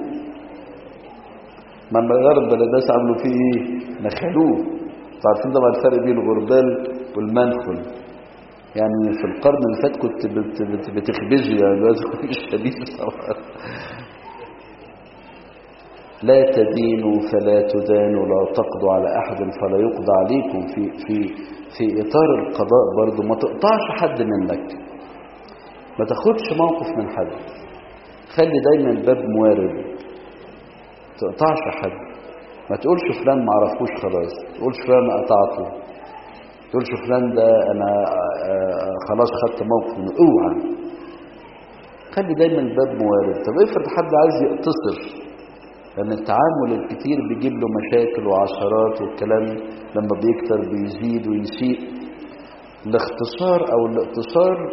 من غربل الناس عملوا فيه ايه نخلوه عارفين طبعا الفرق بين الغربال والمنخل يعني في القرن اللي فات كنت بت بت بتخبزه يعني دلوقتي مش شديد طبعا لا تدينوا فلا تدانوا لا تقضوا على أحد فلا يقضى عليكم في, في, في إطار القضاء برضو ما تقطعش حد منك ما تاخدش موقف من حد خلي دايما الباب موارد تقطعش حد ما تقولش فلان ما عرفوش خلاص تقولش فلان قطعته تقولش فلان ده انا خلاص خدت موقف منه اوعى خلي دايما الباب موارد طب افرض حد عايز يقتصر لان التعامل الكتير بيجيب له مشاكل وعثرات والكلام لما بيكتر بيزيد ويسيء الاختصار او الاقتصار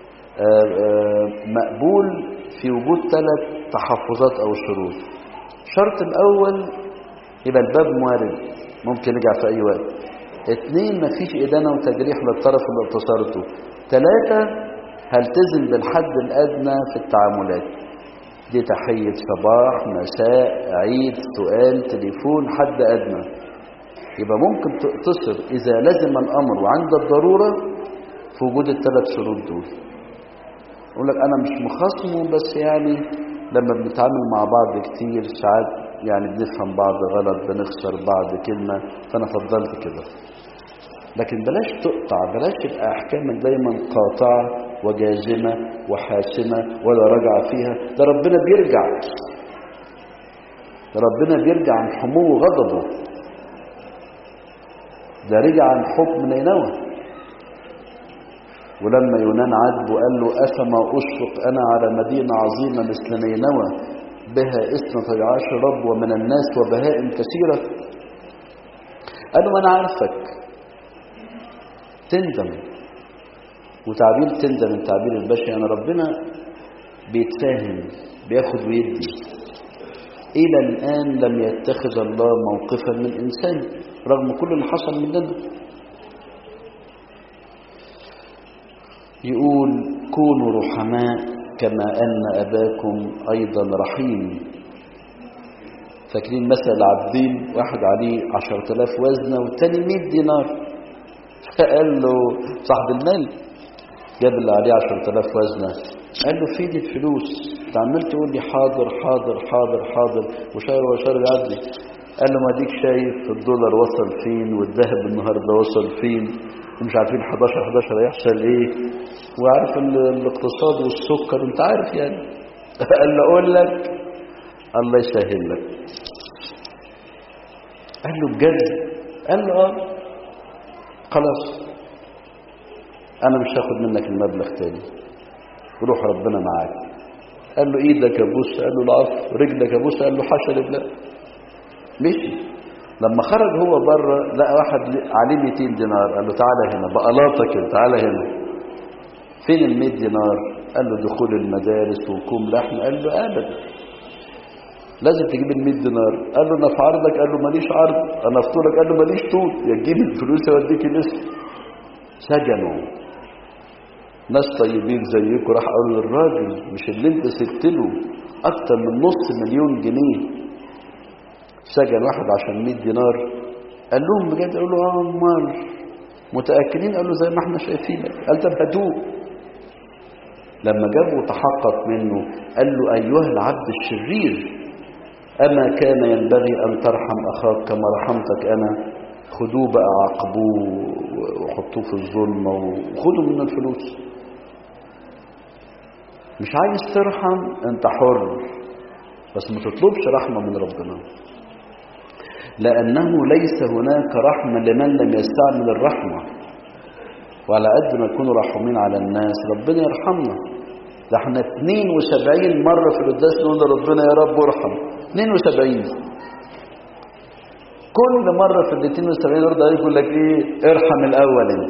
مقبول في وجود ثلاث تحفظات او شروط الشرط الاول يبقى الباب موارد ممكن يرجع في اي وقت اثنين مفيش ادانه وتجريح للطرف اللي اقتصرته ثلاثه هلتزم بالحد الادنى في التعاملات دي تحيه صباح مساء عيد سؤال تليفون حد ادنى يبقى ممكن تقتصر اذا لزم الامر وعند الضروره في وجود الثلاث شروط دول يقول لك انا مش مخاصمه بس يعني لما بنتعامل مع بعض كتير ساعات يعني بنفهم بعض غلط بنخسر بعض كلمة فأنا فضلت كده لكن بلاش تقطع بلاش تبقى أحكامك دايما قاطعة وجازمة وحاسمة ولا رجع فيها ده ربنا بيرجع ده ربنا بيرجع عن حمو غضبه ده رجع عن حكم نينوى ولما يونان عاتبه قال له أفما أشفق أنا على مدينة عظيمة مثل نينوى بها اثنتي عشر رب ومن الناس وبهائم كثيرة قال له أنا عارفك تندم وتعبير تندم التعبير البشري أنا ربنا بيتفاهم بياخد ويدي إلى الآن لم يتخذ الله موقفا من إنسان رغم كل اللي حصل مننا يقول كونوا رحماء كما أن أباكم أيضا رحيم فاكرين مثل العبدين واحد عليه عشرة آلاف وزنة والتاني مئة دينار فقال له صاحب المال جاب اللي عليه عشرة آلاف وزنة قال له في دي الفلوس انت عمال تقول لي حاضر حاضر حاضر حاضر وشهر وشهر يعدي قال له ما ديك شايف الدولار وصل فين والذهب النهارده وصل فين ومش عارفين 11 11 هيحصل ايه وعارف الاقتصاد والسكر انت عارف يعني قال له اقول لك الله يسهل لك قال له بجد قال له اه خلاص انا مش هاخد منك المبلغ تاني روح ربنا معاك قال له ايدك ابوس قال له العفو رجلك ابوس قال له حاشا لله مشي لما خرج هو بره لقى واحد عليه 200 دينار قال له تعالى هنا بقلاطه كده تعالى هنا فين ال 100 دينار قال له دخول المدارس وكوم لحم قال له ابدا لازم تجيب ال 100 دينار قال له انا في عرضك قال له ماليش عرض انا في طولك قال له ماليش طول يا تجيب الفلوس يوديك الاسم سجنوا ناس طيبين زيكم راح قالوا للراجل مش اللي انت سبت له اكتر من نص مليون جنيه سجن واحد عشان 100 دينار قال لهم بجد قالوا له اه امال متاكدين قالوا زي ما احنا شايفينك قال طب هاتوه لما جابوا تحقق منه قال له ايها العبد الشرير اما كان ينبغي ان ترحم اخاك كما رحمتك انا خدوه بقى عاقبوه وحطوه في الظلمه وخدوا منه الفلوس مش عايز ترحم انت حر بس ما تطلبش رحمه من ربنا لأنه ليس هناك رحمة لمن لم يستعمل الرحمة وعلى قد ما نكونوا رحومين على الناس ربنا يرحمنا ده احنا 72 مرة في القداس نقول لربنا يا رب ارحم 72 كل مرة في ال 72 يرضى يقول لك ايه ارحم الأول انت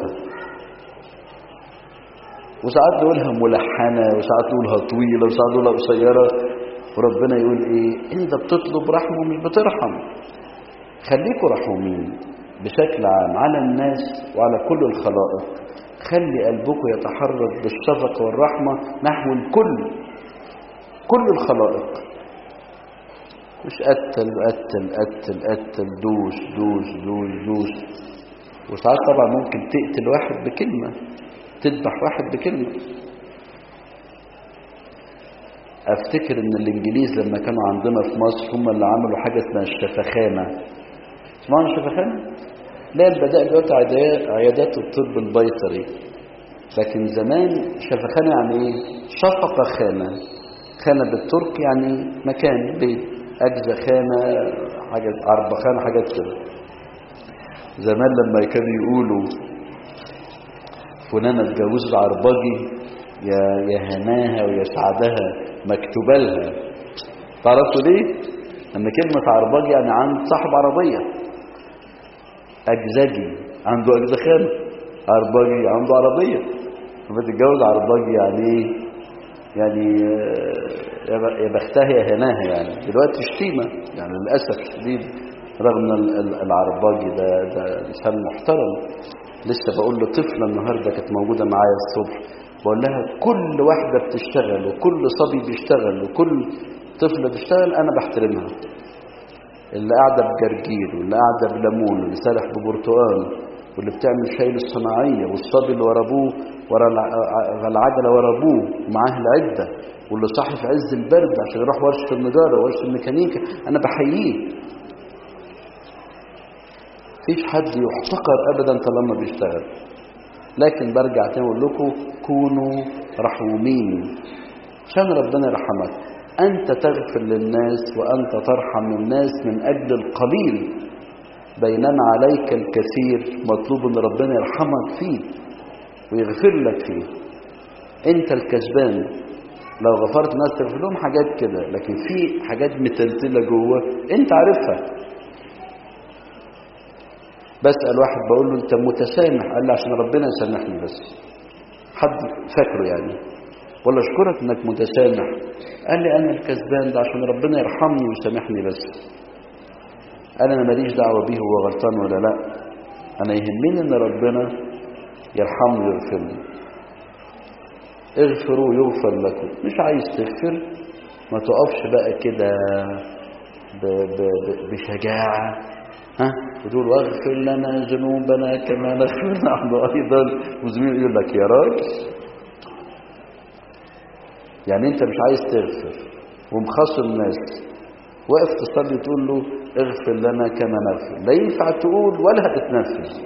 وساعات نقولها ملحنة وساعات نقولها طويلة وساعات نقولها قصيرة وربنا يقول ايه انت بتطلب رحمة ومش بترحم خليكوا رحومين بشكل عام على الناس وعلى كل الخلائق خلي قلبكم يتحرك بالشفقة والرحمة نحو الكل كل الخلائق مش قتل قتل قتل قتل دوش دوش دوش دوش وساعات طبعا ممكن تقتل واحد بكلمة تذبح واحد بكلمة افتكر ان الانجليز لما كانوا عندنا في مصر هم اللي عملوا حاجه اسمها الشفخانه اسمها الشفخانه لا البدائل دلوقتي عيادات- عيادات الطب البيطري لكن زمان شفخانه يعني ايه شفق خانه خانه بالترك يعني مكان بيت اجزى خانه حاجه عربخانه حاجات كده زمان لما كانوا يقولوا فلانة اتجوزت عربجي يا يا هناها ويا سعدها مكتوبة لها تعرفوا ليه؟ أن كلمة عربجي يعني عند صاحب عربية أجزجي عنده أجزخان عربجي عنده عربية لما تتجوز عربجي يعني إيه؟ يعني آه، يا ب- يا بختها يا هناها يعني دلوقتي شتيمة يعني للأسف الشديد رغم ان ال- ال- العرباجي ده ده انسان محترم لسه بقول لطفله النهارده كانت موجوده معايا الصبح بقول لها كل واحده بتشتغل وكل صبي بيشتغل وكل طفله بتشتغل انا بحترمها اللي قاعده بجرجير واللي قاعده بليمون واللي سارح ببرتقال واللي بتعمل شاي الصناعيه والصبي اللي ورا ابوه ورا الع- العجله ورا ابوه ومعاه العده واللي صاحي في عز البرد عشان يروح ورشه النجاره وورشه الميكانيكا انا بحييه مفيش حد يحتقر ابدا طالما بيشتغل لكن برجع تاني اقول لكم كونوا رحومين عشان ربنا يرحمك انت تغفر للناس وانت ترحم الناس من اجل القليل بينما عليك الكثير مطلوب ان ربنا يرحمك فيه ويغفر لك فيه انت الكسبان لو غفرت الناس تغفر لهم حاجات كده لكن في حاجات متلتله جوه انت عارفها بسأل واحد بقول له انت متسامح قال لي عشان ربنا يسامحني بس حد فاكره يعني ولا اشكرك انك متسامح قال لي انا الكسبان ده عشان ربنا يرحمني ويسامحني بس قال انا ماليش دعوه بيه هو غلطان ولا لا انا يهمني ان ربنا يرحمني ويغفرني اغفروا يغفر لكم مش عايز تغفر ما تقفش بقى كده ب- ب- ب- بشجاعه ها وتقول واغفر لنا ذنوبنا كما نغفر نحن ايضا وزميل يقول لك يا راجل يعني انت مش عايز تغفر ومخاصم الناس واقف تصلي تقول له اغفر لنا كما نغفر لا ينفع تقول ولا هتتنفذ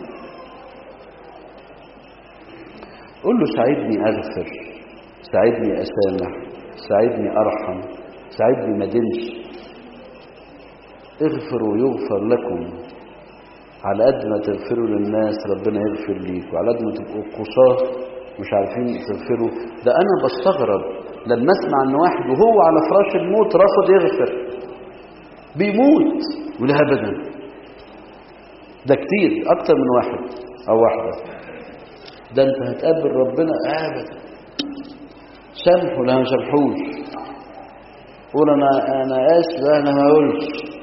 قول له ساعدني اغفر ساعدني اسامح ساعدني ارحم ساعدني ما ادينش اغفروا يغفر لكم على قد ما تغفروا للناس ربنا يغفر ليك وعلى قد ما تبقوا قصاه مش عارفين تغفروا ده انا بستغرب لما اسمع ان واحد وهو على فراش الموت رافض يغفر بيموت ولا ابدا ده كتير اكتر من واحد او واحده ده انت هتقابل ربنا ابدا سامحوا لا ما سامحوش قول انا انا اسف لا انا ما اقولش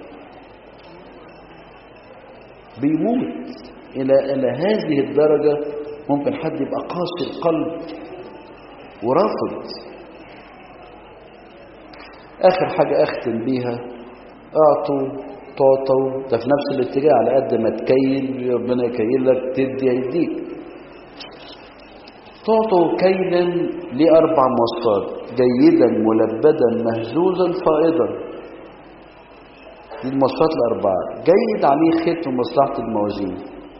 بيموت الى الى هذه الدرجه ممكن حد يبقى قاسي القلب ورافض اخر حاجه اختم بيها اعطوا تعطوا ده في نفس الاتجاه على قد ما تكيل ربنا يكيل لك تدي يديك تعطوا كيلا لأربع مواصفات جيدا ملبدا مهزوزا فائضا دي المواصفات الأربعة جيد عليه ختم مصلحة الموازين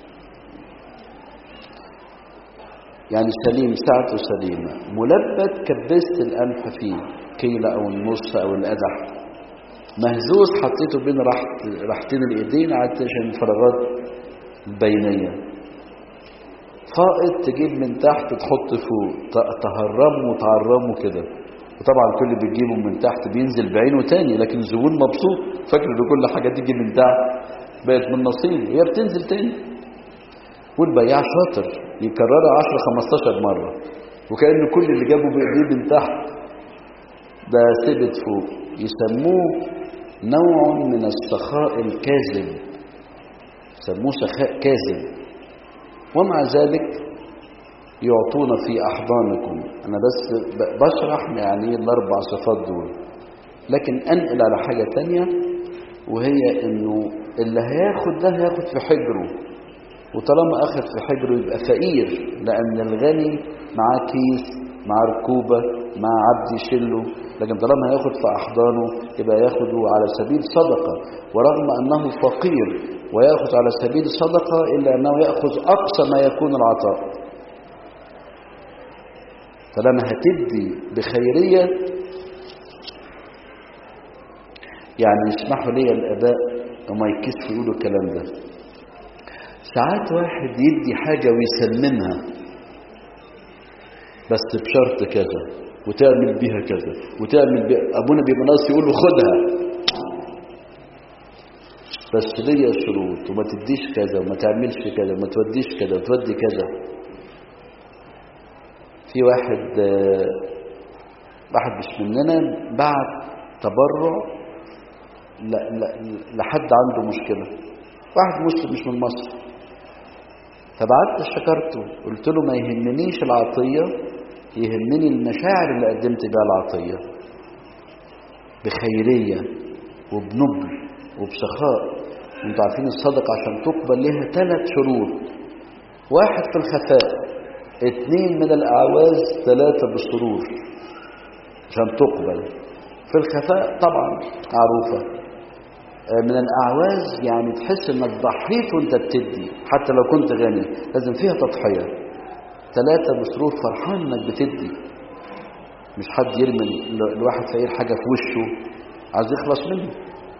يعني سليم ساعته سليمة ملبد كبست القمح فيه كيلة أو النص أو القدح مهزوز حطيته بين راحت راحتين الإيدين عشان الفراغات البينية فائض تجيب من تحت تحط فوق ت- تهرمه وتعرمه كده وطبعا كل اللي بتجيبه من تحت بينزل بعينه تاني لكن الزبون مبسوط فاكر ان كل حاجه تيجي من تحت بقت من نصيب هي بتنزل تاني والبياع شاطر يكررها 10 15 مره وكأن كل اللي جابه بايديه من تحت ده ثبت فوق يسموه نوع من السخاء الكاذب يسموه سخاء كاذب ومع ذلك يعطون في أحضانكم أنا بس ب- بشرح يعني الأربع صفات دول لكن أنقل على حاجة تانية وهي إنه اللي هياخد ده هياخد في حجره وطالما أخذ في حجره يبقى فقير لأن الغني معاه كيس مع ركوبة مع عبد يشله لكن طالما هياخد في أحضانه يبقى ياخده على سبيل صدقة ورغم أنه فقير ويأخذ على سبيل صدقة إلا أنه يأخذ أقصى ما يكون العطاء طالما هتدي بخيرية يعني يسمحوا لي الآباء وما يكسفوا يقولوا الكلام ده ساعات واحد يدي حاجة ويسممها بس بشرط كذا وتعمل بيها كذا وتعمل بيها أبونا بيبقى ناقص يقول له خدها بس ليا شروط وما تديش كذا وما تعملش كذا وما توديش كذا وتودي كذا في واحد واحد مش مننا بعت تبرع لحد عنده مشكلة واحد مسلم مش من مصر فبعت شكرته قلت له ما يهمنيش العطية يهمني المشاعر اللي قدمت بها العطية بخيرية وبنبل وبسخاء انتوا عارفين الصدقة عشان تقبل لها ثلاث شروط واحد في الخفاء اثنين من الأعواز ثلاثة بالسرور عشان تقبل في الخفاء طبعا معروفة من الأعواز يعني تحس انك ضحيت وانت بتدي حتى لو كنت غني لازم فيها تضحية ثلاثة بسرور فرحان انك بتدي مش حد يرمي الواحد فقير حاجة في وشه عايز يخلص منه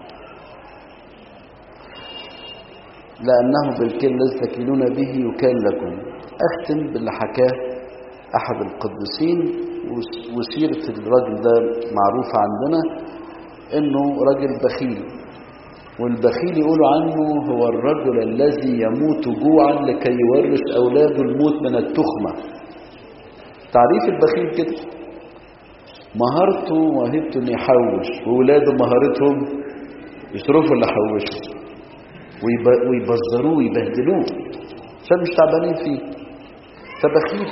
لأنه بالكل الذي تكيلون به يكال لكم أختم باللي حكاه أحد القديسين وسيرة الراجل ده معروفة عندنا إنه راجل بخيل والبخيل يقولوا عنه هو الرجل الذي يموت جوعا لكي يورث أولاده الموت من التخمة تعريف البخيل كده مهارته وموهبته انه يحوش وولاده مهارتهم يصرفوا اللي حوشوا ويبذروه ويبهدلوه عشان مش تعبانين فيه فبخيل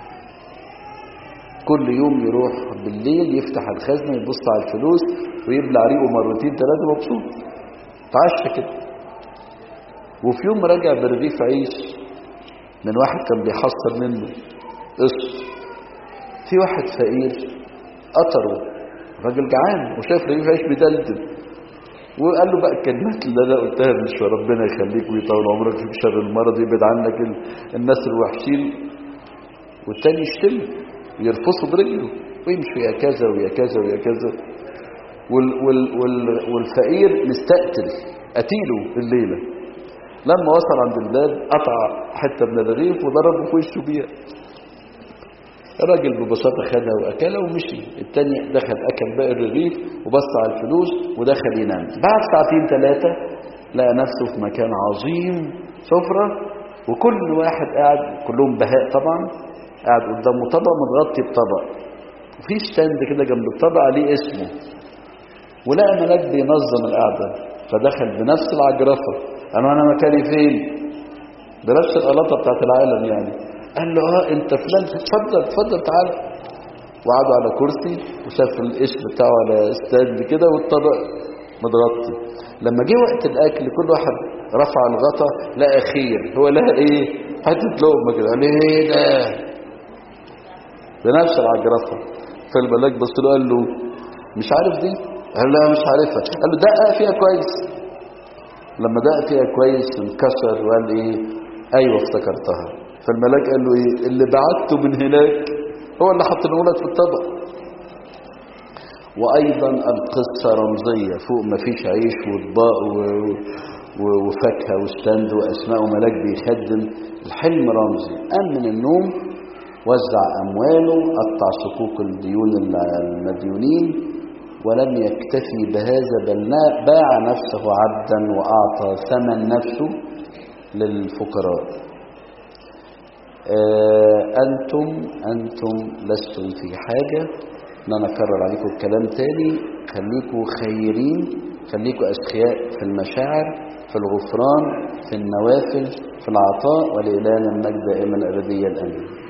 كل يوم يروح بالليل يفتح الخزنه يبص على الفلوس ويبلع ريقه مرتين ثلاثه مبسوط تعشى كده وفي يوم راجع برغيف عيش من واحد كان بيحصل منه قسط في واحد فقير قطره راجل جعان وشاف رغيف عيش بيدلدل وقال له بقى الكلمات اللي انا قلتها مش ربنا يخليك ويطول عمرك في شر المرض ويبعد عنك الناس الوحشين والتاني يشتم ويرفصه برجله ويمشي يا كذا ويا كذا ويا كذا وال وال وال والفقير مستقتل قتيله الليلة لما وصل عند الباب قطع حتة من الرغيف وضربه في وشه بيها الراجل ببساطة خدها وأكلها ومشي التاني دخل أكل باقي الرغيف وبص على الفلوس ودخل ينام بعد ساعتين ثلاثة لقى نفسه في مكان عظيم سفرة وكل واحد قاعد كلهم بهاء طبعا قاعد قدامه طبق متغطي بطبق وفي ستاند كده جنب الطبق عليه اسمه ولقى ملاك بينظم القعدة فدخل بنفس العجرفة قال له أنا مكاني فين بنفس القلاطة بتاعت العالم يعني قال له اه انت فلان اتفضل اتفضل تعال وقعدوا على كرسي وشاف الاسم بتاعه على ستاند كده والطبق متغطي لما جه وقت الاكل كل واحد رفع الغطا لقى خير هو لقى ايه حته لقمه كده قال ايه ده بنفس العجرفه فالملاك بص له قال له مش عارف دي قال له مش عارفها قال له دقق فيها كويس لما دقق فيها كويس انكسر وقال ايه ايوه افتكرتها فالملاك قال له ايه اللي بعته من هناك هو اللي حطيناه لك في الطبق وايضا القصه رمزيه فوق ما فيش عيش واطباق وفاكهه وستاند واسماء وملاك بيخدم الحلم رمزي قام من النوم وزع امواله قطع صكوك الديون المديونين ولم يكتفي بهذا بل باع نفسه عبدا واعطى ثمن نفسه للفقراء أنتم أنتم لستم في حاجة ان انا اكرر عليكم الكلام تاني خليكم خيرين خليكم أسخياء في المشاعر في الغفران في النوافل في العطاء ولإله المجد دائما أبديا الأمين